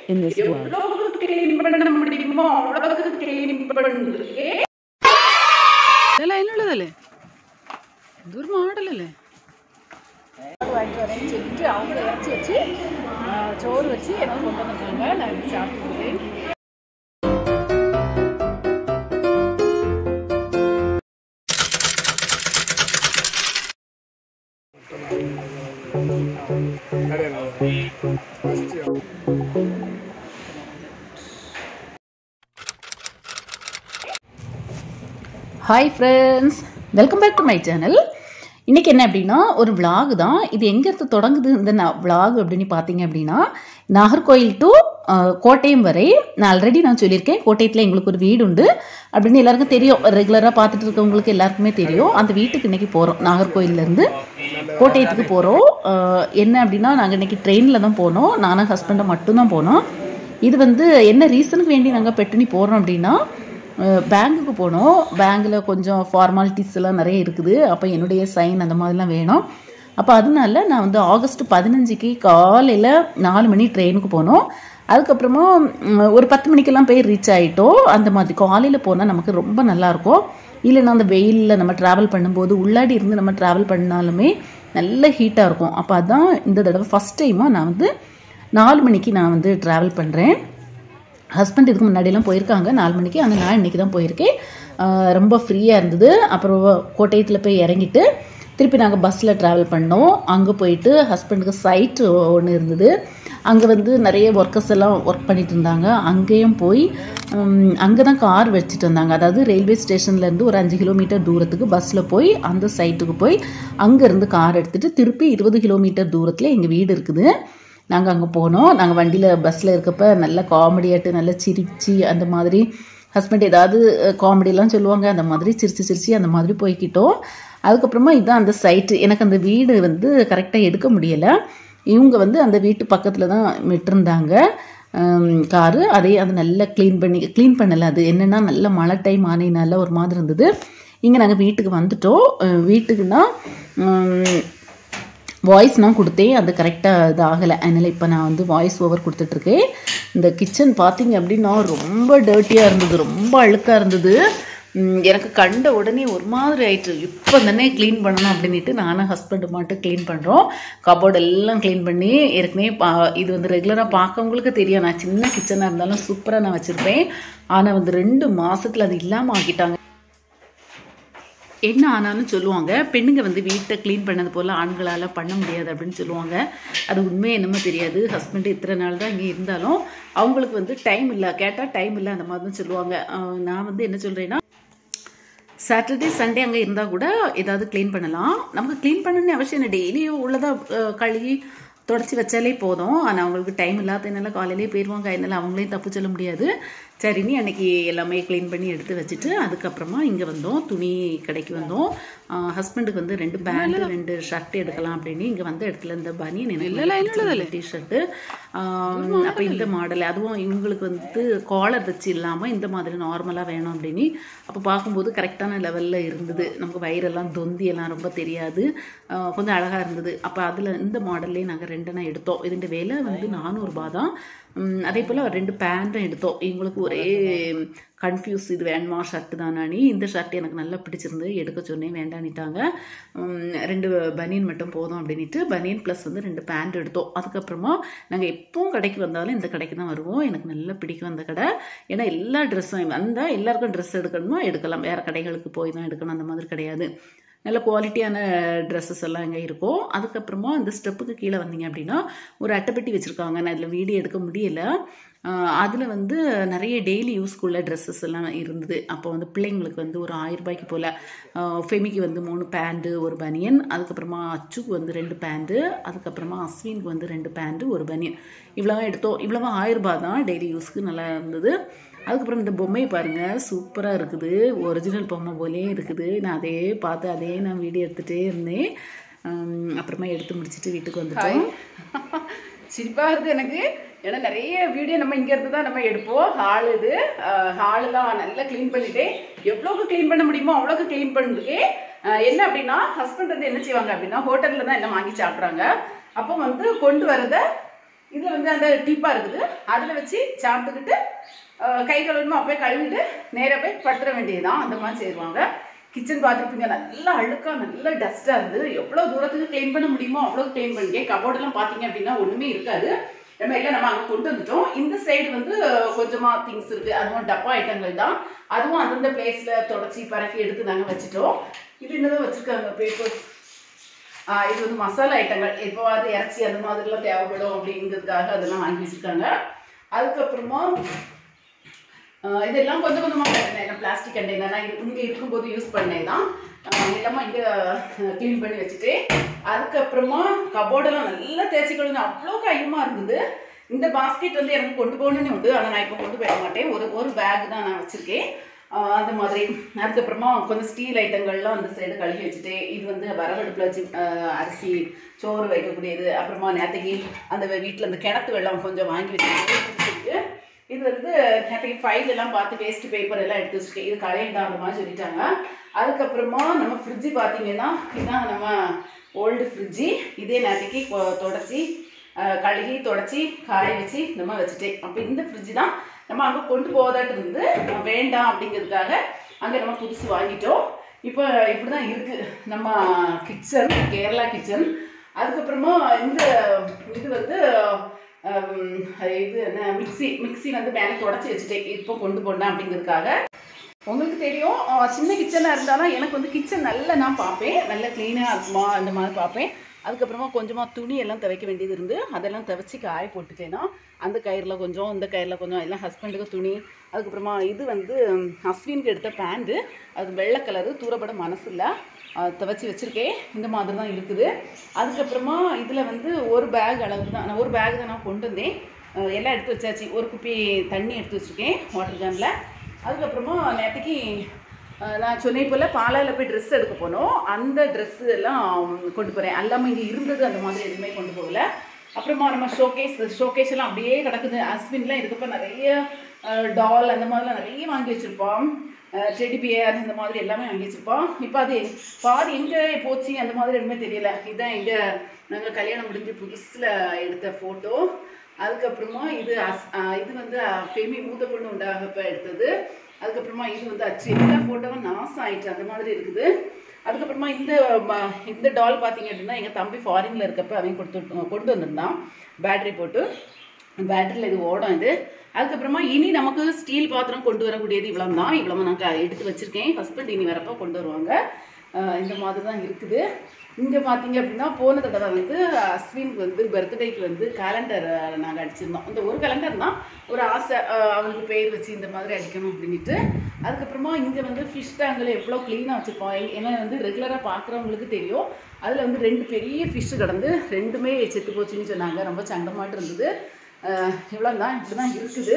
in this vlog. எவ்வளவுக்கு clean பண்ண முடியுமோ அவ்வளவுக்கு clean பண்ணிருக்கேன். ഇതല്ല അതിനുള്ളതല്ലേ എന്തൊരു മോഡലല്ലേ வாங்கிட்டு வரேன்னு சொல்லிட்டு அவங்கள இறச்சி வச்சு ஆ, சோறு வச்சு எனக்கு கொண்டு வந்திருக்காங்க நான் இது சாப்பிட்டுக்கிறேன் hi friends welcome back to my channel இன்றைக்கி என்ன அப்படின்னா ஒரு vlog தான் இது எங்கேருந்து தொடங்குது இந்த vlog அப்படின்னு பார்த்தீங்க அப்படின்னா நாகர்கோயில் டு கோட்டயம் வரை நான் ஆல்ரெடி நான் சொல்லியிருக்கேன் கோட்டயத்தில் எங்களுக்கு ஒரு வீடு உண்டு அப்படின்னு எல்லாருக்கும் தெரியும் ரெகுலராக பார்த்துட்டு இருக்கவங்களுக்கு எல்லாருக்குமே தெரியும் அந்த வீட்டுக்கு இன்றைக்கி போகிறோம் நாகர்கோயிலேருந்து கோட்டயத்துக்கு போகிறோம் என்ன அப்படின்னா நாங்கள் இன்றைக்கி ட்ரெயினில் தான் போனோம் நானும் ஹஸ்பண்டும் மட்டும்தான் போனோம் இது வந்து என்ன ரீசனுக்கு வேண்டி நாங்கள் பெட்டுனி போகிறோம் அப்படின்னா பேங்குக்கு போனோம் பேங்கில் கொஞ்சம் ஃபார்மாலிட்டிஸ் எல்லாம் நிறைய இருக்குது அப்போ என்னுடைய சைன் அந்த மாதிரிலாம் வேணும் அப்போ அதனால நான் வந்து ஆகஸ்ட் பதினஞ்சுக்கு காலையில் நாலு மணி ட்ரெயினுக்கு போனோம் அதுக்கப்புறமா ம், ஒரு பத்து மணிக்கெல்லாம் போய் ரீச் ஆகிட்டோம் அந்த மாதிரி காலையில் போனால் நமக்கு ரொம்ப நல்லாயிருக்கும் இல்லைன்னா அந்த வெயிலில் நம்ம ட்ராவல் பண்ணும்போது உள்ளாடி இருந்து நம்ம ட்ராவல் பண்ணாலுமே நல்ல ஹீட்டாக இருக்கும் அப்போ அதான் இந்த தடவை ஃபஸ்ட் டைமாக நான் வந்து நாலு மணிக்கு நான் வந்து ட்ராவல் பண்ணுறேன் ஹஸ்பண்ட் இதுக்கு முன்னாடியெல்லாம் போயிருக்காங்க நாலு மணிக்கு ஆனால் நான் இன்றைக்கி தான் போயிருக்கேன் ஆஹ் ரொம்ப ஃப்ரீயாக இருந்தது அப்புறம் கோட்டயத்தில் போய் இறங்கிட்டு திருப்பி நாங்கள் பஸ்ஸில் ட்ராவல் பண்ணோம் அங்கே போயிட்டு ஹஸ்பண்டுக்கு சைட் ஒன்று இருந்தது அங்கே வந்து நிறைய ஒர்க்கர்ஸ் எல்லாம் ஒர்க் பண்ணிட்டு இருந்தாங்க அங்கேயும் போய் அங்கே தான் கார் வச்சுட்டு வந்தாங்க அதாவது ரயில்வே ஸ்டேஷன்லேருந்து ஒரு அஞ்சு கிலோமீட்டர் தூரத்துக்கு பஸ்ஸில் போய் அந்த சைட்டுக்கு போய் அங்கேருந்து கார் எடுத்துகிட்டு திருப்பி இருபது கிலோமீட்டர் தூரத்தில் எங்கள் வீடு இருக்குது நாங்கள் அங்கே போனோம் நாங்கள் வண்டியில் பஸ்ஸில் இருக்கப்ப நல்ல காமெடியாட்டு நல்லா சிரிச்சு அந்த மாதிரி ஹஸ்பண்ட் ஏதாவது காமெடியெல்லாம் சொல்லுவாங்க அந்த மாதிரி சிரிச்சு சிரிச்சு அந்த மாதிரி போய்க்கிட்டோம் அதுக்கப்புறமா இதுதான் அந்த சைட்டு எனக்கு அந்த வீடு வந்து கரெக்டாக எடுக்க முடியலை இவங்க வந்து அந்த வீட்டு பக்கத்தில் தான் விட்டுருந்தாங்க காரு அதே அது நல்லா க்ளீன் பண்ணி க்ளீன் பண்ணலை அது என்னென்னா நல்ல மழை டைம் ஆனதுனால ஒரு மாதிரி இருந்தது இங்கே நாங்கள் வீட்டுக்கு வந்துட்டோம் அஹ் வீட்டுக்குன்னா உம், வாய்ஸ் நான் கொடுத்தேன் அது கரெக்டாக இது ஆகலை அதனால் இப்போ நான் வந்து வாய்ஸ் ஓவர் கொடுத்துட்ருக்கேன் இந்த கிச்சன் பார்த்தீங்க அப்படின்னா ரொம்ப டர்ட்டியாக இருந்தது ரொம்ப அழுக்காக இருந்தது உம், எனக்கு கண்ட உடனே ஒரு மாதிரி ஆயிட்டு இப்போ தானே க்ளீன் பண்ணணும் அப்படின்ட்டு நானும் ஹஸ்பண்டு மட்டும் க்ளீன் பண்ணுறோம் கபோர்டு எல்லாம் க்ளீன் பண்ணி ஏற்கனவே பா இது வந்து ரெகுலராக பார்க்கவங்களுக்கு தெரியும் நான் சின்ன கிச்சனாக இருந்தாலும் சூப்பராக நான் வச்சுருப்பேன் ஆனால் வந்து ரெண்டு மாதத்தில் அது இல்லாமல் ஆக்கிட்டாங்க என்ன ஆனாலும் சொல்லுவாங்க பெண்ணுங்க வந்து வீட்டை க்ளீன் பண்ணது போல் ஆண்களால் பண்ண முடியாது அப்படின்னு சொல்லுவாங்க அது உண்மை என்னமோ தெரியாது ஹஸ்பண்ட் இத்தனை நாள் தான் இங்கே இருந்தாலும் அவங்களுக்கு வந்து டைம் இல்லை கேட்டால் டைம் இல்லை அந்த மாதிரி தான் சொல்லுவாங்க ஆஹ் நான் வந்து என்ன சொல்கிறேன்னா சாட்டர்டே சண்டே அங்கே இருந்தால் கூட ஏதாவது க்ளீன் பண்ணலாம் நமக்கு க்ளீன் பண்ணணும்னு அவசியம் இல்லை டெய்லியும் உள்ளதாக கழுவி தொடச்சி வச்சாலே போதும் ஆனால் அவங்களுக்கு டைம் இல்லாததுனால காலையிலே போயிடுவாங்க அதனால அவங்களையும் தப்பு சொல்ல முடியாது சரின்னு அன்னைக்கு எல்லாமே க்ளீன் பண்ணி எடுத்து வச்சுட்டு அதுக்கப்புறமா இங்கே வந்தோம் துணி கடைக்கு வந்தோம் ஹஸ்பண்டுக்கு வந்து ரெண்டு பேண்ட் ரெண்டு ஷர்ட் எடுக்கலாம் அப்படின்னு இங்கே வந்த இடத்துல இந்த பனியன் எனக்கு டிஷர்ட்டு அப்போ இந்த மாடல் அதுவும் இவங்களுக்கு வந்து காலர் வச்சு இல்லாமல் இந்த மாதிரி நார்மலாக வேணும் அப்படின்னு அப்போ பார்க்கும்போது கரெக்டான லெவலில் இருந்தது நமக்கு வயிறெல்லாம் தொந்தி எல்லாம் ரொம்ப தெரியாது ஆஹ் கொஞ்சம் அழகாக இருந்தது அப்போ அதில் இந்த மாடல்லே நாங்கள் ரெண்டெண்ணா எடுத்தோம் இதுன்ற விலை வந்து நானூறுரூபா தான் உம், அதே போல் ரெண்டு பேண்ட்டும் எடுத்தோம் எங்களுக்கு ஒரே கன்ஃபியூஸ் இது வேணுமா ஷர்ட்டு தானானி இந்த ஷர்ட் எனக்கு நல்லா பிடிச்சிருந்து எடுக்க சொன்னேன் வேண்டான்னுட்டாங்க உம், ரெண்டு பனியன் மட்டும் போதும் அப்படின்ட்டு பனியன் ப்ளஸ் வந்து ரெண்டு பேண்ட் எடுத்தோம் அதுக்கப்புறமா நாங்கள் எப்பவும் கடைக்கு வந்தாலும் இந்த கடைக்கு தான் வருவோம் எனக்கு நல்லா பிடிக்கும் அந்த கடை ஏன்னா எல்லா ட்ரெஸ்ஸும் வந்தால் எல்லாருக்கும் ட்ரெஸ் எடுக்கணுமோ எடுக்கலாம் வேறு கடைகளுக்கு போய் தான் எடுக்கணும் அந்த மாதிரி கிடையாது நல்ல குவாலிட்டியான ட்ரெஸ்ஸஸ் எல்லாம் இங்கே இருக்கும் அதுக்கப்புறமா இந்த ஸ்டெப்புக்கு கீழே வந்தீங்க அப்படின்னா ஒரு அட்டைப்பெட்டி வச்சுருக்காங்க நான் இதில் வீடியோ எடுக்க முடியல அதில் வந்து நிறைய டெய்லி யூஸ்க்குள்ள ட்ரெஸ்ஸஸ் எல்லாம் இருந்தது அப்போ வந்து பிள்ளைங்களுக்கு வந்து ஒரு ஆயிரம் ரூபாய்க்கு போல் ஃபெமிக்கு வந்து மூணு பேண்ட்டு ஒரு பனியன் அதுக்கப்புறமா அச்சுக்கு வந்து ரெண்டு பேண்ட்டு அதுக்கப்புறமா அஸ்வினுக்கு வந்து ரெண்டு பேண்ட்டு ஒரு பனியன் இவ்வளோ எடுத்தோம் இவ்வளோ ஆயிரம் ரூபாய் தான் டெய்லி யூஸ்க்கு நல்லா இருந்தது அதுக்கப்புறம் இந்த பொம்மையை பாருங்கள் சூப்பராக இருக்குது ஒரிஜினல் பொம்மை போலே இருக்குது நான் அதே பார்த்து அதே நான் வீடியோ எடுத்துகிட்டே இருந்தேன் உம், அப்புறமா எடுத்து முடிச்சிட்டு வீட்டுக்கு வந்துட்டோம் சிரிப்பாக இருக்குது எனக்கு ஏன்னா நிறைய வீடியோ நம்ம இங்கேருந்து தான் நம்ம எடுப்போம் ஹால் இது ஹாலெலாம் நல்லா க்ளீன் பண்ணிட்டேன் எவ்வளோக்கு க்ளீன் பண்ண முடியுமோ அவ்வளோக்கு க்ளீன் பண்ணிருக்கேன் அஹ் என்ன அப்படின்னா ஹஸ்பண்ட் வந்து என்ன செய்வாங்க அப்படின்னா ஹோட்டலில் தான் என்ன வாங்கி சாப்பிட்றாங்க அப்போ வந்து கொண்டு வரத இதில் வந்து அந்த டீப்பாக இருக்குது அதில் வச்சு சாப்பிட்டுக்கிட்டு அஹ், கை கழுவணுமோ அப்போயே கழுவிட்டு நேராக போய் படுத்துற வேண்டியதுதான் அந்த மாதிரி செய்வாங்க கிச்சன் பார்த்துருப்பீங்க நல்லா அழுக்கா நல்லா டஸ்ட்டாக இருந்தது எவ்வளோ தூரத்துக்கு க்ளீன் பண்ண முடியுமோ அவ்வளோ க்ளீன் பண்ணிக்கே கபோர்டெல்லாம் பார்த்தீங்க அப்படின்னா ஒன்றுமே இருக்காது நம்ம எல்லாம் நம்ம அங்கே கொண்டு வந்துட்டோம் இந்த சைடு வந்து கொஞ்சமாக திங்ஸ் இருக்குது அதுவும் டப்பா ஐட்டங்கள் தான் அதுவும் அந்தந்த பிளேஸில் தொடச்சி பறக்கி எடுத்து நாங்கள் வச்சுட்டோம் இது என்னதான் வச்சுருக்காங்க பேப்பர்ஸ் இது வந்து மசாலா ஐட்டங்கள் எப்போவாது இறச்சி அந்த மாதிரிலாம் தேவைப்படும் அப்படிங்கிறதுக்காக அதெல்லாம் வாங்கி வச்சுருக்காங்க அதுக்கப்புறமா ஆஹ் இதெல்லாம் கொஞ்சம் கொஞ்சமாக கண்டெய்னர் பிளாஸ்டிக் கண்டெய்னர் நான் இங்கே இருக்கும்போது யூஸ் பண்ணேன் தான் ஆஹ் எல்லாமே இங்கே க்ளீன் பண்ணி வச்சுட்டு அதுக்கப்புறமா கபோர்டெல்லாம் நல்லா தேய்ச்சி கழுவுன அவ்வளோ கையுமா இருந்தது இந்த பாஸ்கெட் வந்து எனக்கு கொண்டு போகணுன்னு உண்டு ஆனால் நான் இப்போ கொண்டு போயிட மாட்டேன் ஒரு ஒரு பேக் தான் நான் வச்சுருக்கேன் ஆஹ் அந்த மாதிரி அதுக்கப்புறமா கொஞ்சம் ஸ்டீல் ஐட்டங்கள்லாம் அந்த சைடு கழுவி வச்சுட்டு இது வந்து வரவடுப்பில் வச்சு ஆஹ் அரிசி சோறு வைக்கக்கூடியது அப்புறமா நேற்றுக்கு அந்த வீட்டில் அந்த கிணத்து வெள்ளம் கொஞ்சம் வாங்கி வச்சுட்டு இது வந்து நேற்றுக்கு ஃபைல் எல்லாம் பார்த்து வேஸ்ட் பேப்பர் எல்லாம் எடுத்து வச்சுருக்கேன் இது கலையண்டா அந்த மாதிரி சொல்லிட்டாங்க அதுக்கப்புறமா நம்ம ஃப்ரிட்ஜு பார்த்தீங்கன்னா இதுதான் நம்ம ஓல்டு ஃப்ரிட்ஜு இதே நேற்றுக்கு தொடச்சி அஹ், கழுகி தொடச்சி காய வச்சு நம்ம வச்சுட்டேன் அப்போ இந்த ஃப்ரிட்ஜு தான் நம்ம அங்கே கொண்டு போவதாட்டு இருந்து அஹ், வேண்டாம் அப்படிங்கிறதுக்காக அங்கே நம்ம புதுசு வாங்கிட்டோம் இப்போ இப்படி தான் இருக்குது நம்ம கிச்சன் கேரளா கிச்சன் அதுக்கப்புறமா இந்த இது வந்து ஹம், இது என்ன மிக்ஸி மிக்ஸி வந்து மேலே தொடச்சி வச்சுட்டேன் இப்போ கொண்டு போனேன் அப்படிங்கிறதுக்காக உங்களுக்கு தெரியும் அஹ், சின்ன கிச்சனாக இருந்தாலும் எனக்கு வந்து கிச்சன் நல்லா நான் பார்ப்பேன் நல்ல க்ளீனாக இருக்குமா அந்த மாதிரி பார்ப்பேன் அதுக்கப்புறமா கொஞ்சமாக துணி எல்லாம் துவைக்க வேண்டியது இருந்து அதெல்லாம் துவைச்சி காய போட்டுட்டேன்னா அந்த கயிறில் கொஞ்சம் இந்த கயிறில் கொஞ்சம் எல்லாம் ஹஸ்பண்டுக்கு துணி அதுக்கப்புறமா இது வந்து ம், அஸ்வினுக்கு எடுத்த பேண்ட்டு அது வெள்ளை கலரு தூரப்பட மனசு இல்லை துவைச்சி வச்சுருக்கேன் இந்த மாதிரி தான் இருக்குது அதுக்கப்புறமா இதில் வந்து ஒரு பேக் அளவுக்கு தான் நான் ஒரு பேக் தான் நான் கொண்டு வந்தேன் அஹ் எல்லாம் எடுத்து வச்சாச்சு ஒரு குப்பி தண்ணி எடுத்து வச்சுருக்கேன் வாட்டர் கேனில் அதுக்கப்புறமா நேற்றுக்கு அஹ் நான் சொன்னேன் போல் பாலாயில் போய் ட்ரெஸ் எடுக்க போனோம் அந்த ட்ரெஸ்ஸு எல்லாம் கொண்டு போகிறேன் எல்லாமே இங்கே இருந்தது அந்த மாதிரி எதுவுமே கொண்டு போகல அப்புறமா நம்ம ஷோகேஸ் ஷோகேஸ் எல்லாம் அப்படியே கிடக்குது அஸ்வின்லாம் இருக்கப்ப நிறைய டால் அந்த மாதிரிலாம் நிறைய வாங்கி வச்சுருப்போம் டெடி பியர் இந்த மாதிரி எல்லாமே வாங்கி வச்சுருப்போம் இப்போ அது பாதி எங்கே போச்சு அந்த மாதிரி எதுவுமே தெரியல இதுதான் எங்கே நாங்கள் கல்யாணம் முடிஞ்சு புதுசில் எடுத்த ஃபோட்டோ அதுக்கப்புறமா இது அஸ் அஹ் இது வந்து அஹ், ஃபெமி மூத்த பொண்ணு உண்டாகப்ப எடுத்தது அதுக்கப்புறமா இது வந்து அச்சு எல்லா ஃபோட்டோவும் நாசம் ஆயிடுச்சு அந்த மாதிரி இருக்குது அதுக்கப்புறமா இந்த ம- இந்த டால் பார்த்தீங்க அப்படின்னா எங்கள் தம்பி ஃபாரினில் இருக்கப்ப அவன் கொடுத்து கொண்டு வந்திருந்தான் பேட்டரி போட்டு பேட்டரியில் இது ஓடும் இது அதுக்கப்புறமா இனி நமக்கு ஸ்டீல் பாத்திரம் கொண்டு வரக்கூடியது இவ்வளோ தான் இவ்வளோ நான் க- எடுத்து வச்சுருக்கேன் ஹஸ்பண்ட் இனி வரப்போ கொண்டு வருவாங்க அஹ் இந்த மாதிரி தான் இருக்குது இங்கே பார்த்தீங்க அப்படின்னா போன தடவை வந்து அஸ்வினுக்கு வந்து பர்த்டேக்கு வந்து கேலண்டர் நாங்கள் அடிச்சிருந்தோம் இந்த ஒரு கேலண்டர் தான் ஒரு ஆசை அஹ் அவளுக்கு பேர் வச்சு இந்த மாதிரி அடிக்கணும் அப்படின்ட்டு அதுக்கப்புறமா இங்கே வந்து ஃபிஷ் டேங்கில் எவ்வளோ க்ளீனாக வச்சுருப்போம் ஏன்னா வந்து ரெகுலராக பார்க்குறவங்களுக்கு தெரியும் அதில் வந்து ரெண்டு பெரிய ஃபிஷ்ஷு கிடந்து ரெண்டுமே செத்து போச்சுன்னு சொன்னாங்க ரொம்ப சங்கமாட்டு இருந்தது இவ்வளோ தான் இப்படி தான் இருக்குது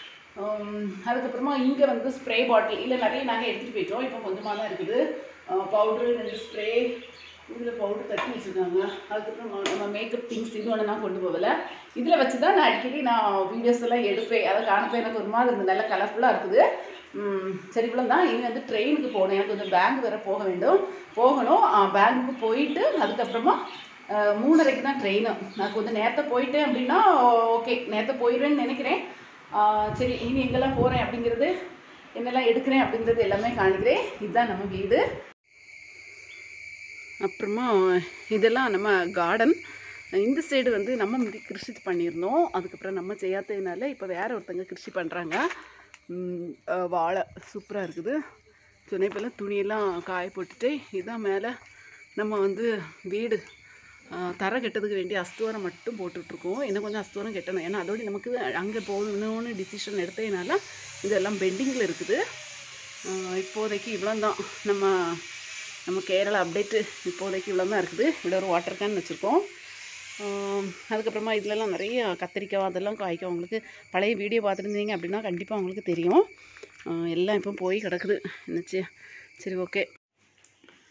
உம், அதுக்கப்புறமா இங்கே வந்து ஸ்ப்ரே பாட்டில் இல்லை நிறைய நாங்கள் எடுத்துகிட்டு போயிட்டோம் இப்போ கொஞ்சமாக தான் இருக்குது பவுட்ரு ரெண்டு ஸ்ப்ரே இதில் பவுடர் தட்டி வச்சுருக்காங்க அதுக்கப்புறம் நம்ம மேக்கப் திங்ஸ் இது ஒன்று நான் கொண்டு போகல இதில் வச்சு தான் நான் அடிக்கடி நான் வீடியோஸ் எல்லாம் எடுப்பேன் அதை காணப்போ எனக்கு ஒரு மாதிரி இருந்தது நல்லா கலர்ஃபுல்லாக இருக்குது உம், சரி இவ்வளோ தான் இனி வந்து ட்ரெயினுக்கு போகணும் எனக்கு கொஞ்சம் பேங்க் வேறு போக வேண்டும் போகணும் பேங்க்குக்கு போயிட்டு அதுக்கப்புறமா அஹ், மூணரைக்கு தான் ட்ரெயின் நான் கொஞ்சம் நேரத்தை போயிட்டேன் அப்படின்னா ஓகே நேரத்தை போயிடுவேன்னு நினைக்கிறேன் ஆஹ், சரி இனி எங்கெல்லாம் போகிறேன் அப்படிங்கிறது என்னெல்லாம் எடுக்கிறேன் அப்படிங்கிறது எல்லாமே காணிக்கிறேன் இதுதான் நம்ம வீடு அப்புறமா இதெல்லாம் நம்ம கார்டன் இந்த சைடு வந்து நம்ம முந்தி கிருஷி பண்ணியிருந்தோம் அதுக்கப்புறம் நம்ம செய்யாததுனால இப்போ வேற ஒருத்தங்க கிருஷி பண்ணுறாங்க வாழை சூப்பராக இருக்குது துணைப்பெல்லாம் துணியெல்லாம் காய போட்டுட்டு இதான் மேலே நம்ம வந்து வீடு ஆஹ், தரை கெட்டதுக்கு வேண்டிய அஸ்துவாரம் மட்டும் போட்டுட்ருக்கோம் இன்னும் கொஞ்சம் அஸ்துவாரம் கெட்டணும் ஏன்னா அதோடு நமக்கு அங்கே போகணும்னு டிசிஷன் எடுத்ததுனால இதெல்லாம் பெண்டிங்கில் இருக்குது ஆஹ், இப்போதைக்கு இவ்வளோ தான் நம்ம நம்ம கேரளா அப்டேட்டு இப்போதைக்கு இவ்வளோ தான் இருக்குது இவ்வளோ ஒரு வாட்டர் கேன் வச்சுருக்கோம் ஆம், அதுக்கப்புறமா இதுலலாம் நிறைய கத்திரிக்காய் அதெல்லாம் காய்க்கும் உங்களுக்கு பழைய வீடியோ பார்த்துருந்தீங்க அப்படின்னா கண்டிப்பாக உங்களுக்கு தெரியும் ஆ, எல்லாம் இப்போ போய் கிடக்குது என்னச்சு சரி ஓகே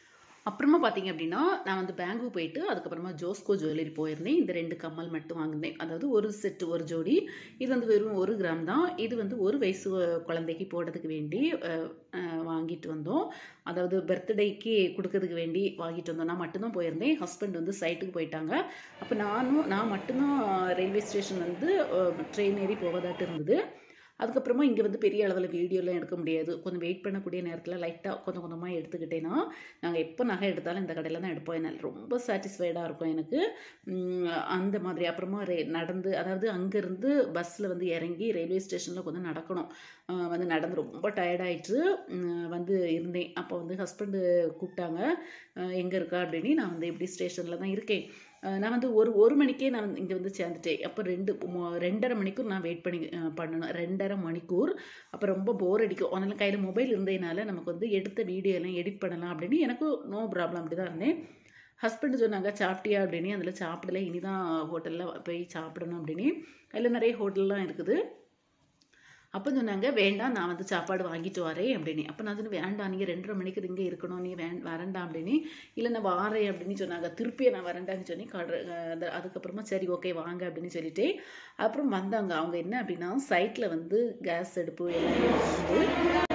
அப்புறமா பார்த்தீங்க அப்படின்னா நான் வந்து பேங்கு போயிட்டு அதுக்கப்புறமா ஜோஸ்கோ ஜுவல்லரி போயிருந்தேன் இந்த ரெண்டு கம்மல் மட்டும் வாங்கினேன் அதாவது ஒரு செட்டு ஒரு ஜோடி இது வந்து வெறும் ஒரு கிராம் தான் இது வந்து ஒரு வயசு குழந்தைக்கு போடுறதுக்கு வேண்டி அஹ், அஹ், வாங்கிட்டு வந்தோம் அதாவது பர்த்டேக்கு கொடுக்கறதுக்கு வேண்டி வாங்கிட்டு வந்தோம் நான் மட்டும்தான் போயிருந்தேன் ஹஸ்பண்ட் வந்து சைட்டுக்கு போயிட்டாங்க அப்போ நானும் நான் மட்டும்தான் ரயில்வே ஸ்டேஷன் வந்து ட்ரெயின் ஏறி போவதாட்டு இருந்தது அதுக்கப்புறமா இங்கே வந்து பெரிய அளவில் வீடியோலாம் எடுக்க முடியாது கொஞ்சம் வெயிட் பண்ணக்கூடிய நேரத்தில் லைட்டாக கொஞ்சம் கொஞ்சமாக எடுத்துக்கிட்டேன்னா நாங்கள் எப்போ நகை எடுத்தாலும் இந்த கடையில் தான் எடுப்போம் என்னால் ரொம்ப சாட்டிஸ்ஃபைடாக இருக்கும் எனக்கு உம், அந்த மாதிரி அப்புறமா ரே நடந்து அதாவது அங்கேருந்து பஸ்ஸில் வந்து இறங்கி ரயில்வே ஸ்டேஷனில் கொஞ்சம் நடக்கணும் ஆஹ் வந்து நடந்து ரொம்ப டயர்டாயிட்டு வந்து இருந்தேன் அப்போ வந்து ஹஸ்பண்டு கூப்பிட்டாங்க எங்கே இருக்கா அப்படின்னு நான் வந்து எப்படி ஸ்டேஷனில் தான் இருக்கேன் ஆஹ் நான் வந்து ஒரு ஒரு மணிக்கே நான் இங்கே வந்து சேர்ந்துட்டேன் அப்போ ரெண்டு மொ- ரெண்டரை மணிக்கூர் நான் வெயிட் பண்ணி ஆஹ் பண்ணணும் ரெண்டரை மணிக்கூர் அப்போ ரொம்ப போர் அடிக்கும் அதனால கையில் மொபைல் இருந்ததுனால நமக்கு வந்து எடுத்த வீடியோ எல்லாம் எடிட் பண்ணலாம் அப்படின்னு எனக்கு நோ ப்ராப்ளம் அப்படி தான் இருந்தேன் ஹஸ்பண்ட் சொன்னாங்க சாப்பிட்டியா அப்படின்னு அதில் சாப்பிடல இனி தான் ஹோட்டலில் போய் சாப்பிடணும் அப்படின்னு அதில் நிறைய ஹோட்டல்லாம் இருக்குது அப்போ சொன்னாங்க வேண்டாம் நான் வந்து சாப்பாடு வாங்கிட்டு வரேன் அப்படின்னு அப்போ நான் சொன்னேன் வேண்டாம் நீங்கள் ரெண்டரை மணிக்கு இங்கே இருக்கணும் நீ வே வரண்டாம் அப்படின்னு இல்லை நான் வாரேன் அப்படின்னு சொன்னாங்க திருப்பி நான் வரேன்டான்னு சொல்லி கடை அந்த அதுக்கப்புறமா சரி ஓகே வாங்க அப்படின்னு சொல்லிட்டு அப்புறம் வந்தாங்க அவங்க என்ன அப்படின்னா சைட்டில் வந்து கேஸ் அடுப்பு எல்லாமே வந்து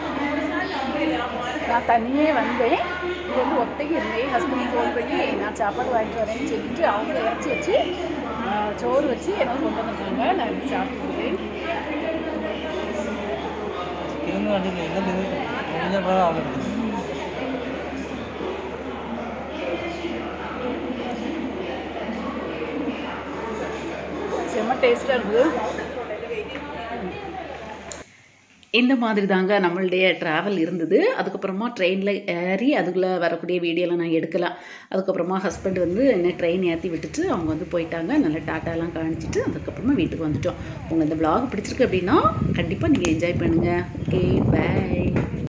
நான் தனியே வந்தேன் இது வந்து ஒத்தைக்கு இருந்தேன் ஹஸ்பண்ட் ஃபோன் பண்ணி நான் சாப்பாடு வாங்கிட்டு வரேன்னு சொல்லிட்டு அவங்க இறச்சி வச்சு ஆஹ், சோறு வச்சு எனக்கு கொண்டு வந்திருக்காங்க நான் எடுத்து சாப்பிட்டுருக்கேன் ഇതൊന്നും കണ്ടില്ല ഇന്നലെ ഇത് കഴിഞ്ഞപ്പോഴാണ് ആവുന്നത് செம்ம டேஸ்ட்டாக இருக்குது இந்த மாதிரி தாங்க நம்மளுடைய ட்ராவல் இருந்தது அதுக்கப்புறமா ட்ரெயினில் ஏறி அதுக்குள்ளே வரக்கூடிய வீடியோலாம் நான் எடுக்கலாம் அதுக்கப்புறமா ஹஸ்பண்ட் வந்து என்ன ட்ரெயின் ஏற்றி விட்டுட்டு அவங்க வந்து போயிட்டாங்க நல்லா டாட்டாலாம் காணிச்சிட்டு அதுக்கப்புறமா வீட்டுக்கு வந்துட்டோம் உங்கள் இந்த vlog பிடிச்சிருக்கு அப்படின்னா கண்டிப்பாக நீங்கள் என்ஜாய் பண்ணுங்கள் ஓகே பை